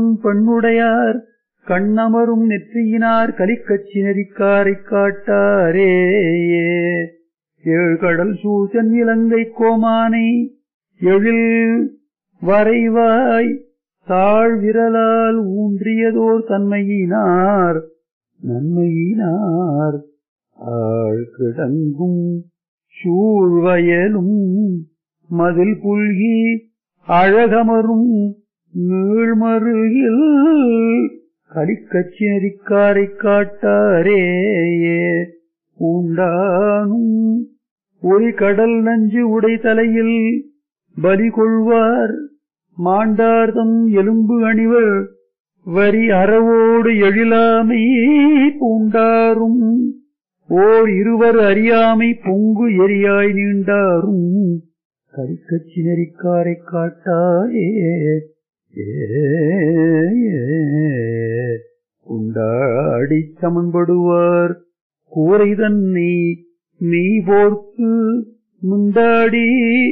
பெண்ணுடையார் கண்ணமரும் நெற்றியினார் கலிக்கச்சி நெறிக்காரைக் காட்டாரே ஏழ்கடல் Susan இலங்கை கோமானை எழில் வரைவாய் தாழ் விரலால் ஊன்றியதோர் தன்மையினார் நன்மையினார் ஆள் கிடங்கும் சூழ்வயலும் மதில் புல்கி அழகமரும் நீழ்மருகில் கலிக்கச்சி நெறிக்காரைக் காட்டாரே பூண்டானும் ஒரு கடல் நஞ்சு உடை தலையில் பலி கொள்வார் மாண்டார்தம் எலும்பு அணிவர் வரி அறவோடு எழிலாமை பூண்டாரும் ஓர் இருவர் அறியாமை பொங்கு எரியாய் நீண்டாரும் கரிக்கச்சி நெறிக்காரைக் காட்டாரே உண்டாடிச் சமன்படுவார் கூரை தன்னை நீ போர்த்து முந்தாடி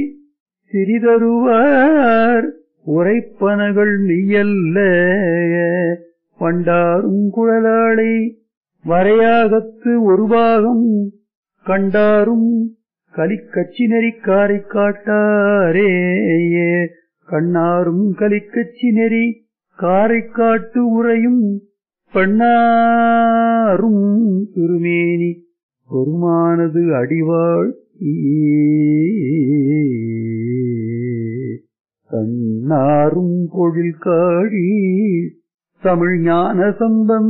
சிறிதருவார் உரைப்பனகள் மெய்யல்ல பண்டாரும் குழலாளை வரையாகத்து ஒரு பாகம் கண்டாரும் கலிக்கச்சி நெறிக்காரைக் காட்டாரே கண்ணாரும் கலிக்கச்சி நெறி காரைக் காட்டு உரையும் பெண்ணாரும் திருமேனி பெருமானது அடிவாள் கண்ணாரும் பொழில் காழி தமிழ் ஞான சம்பந்த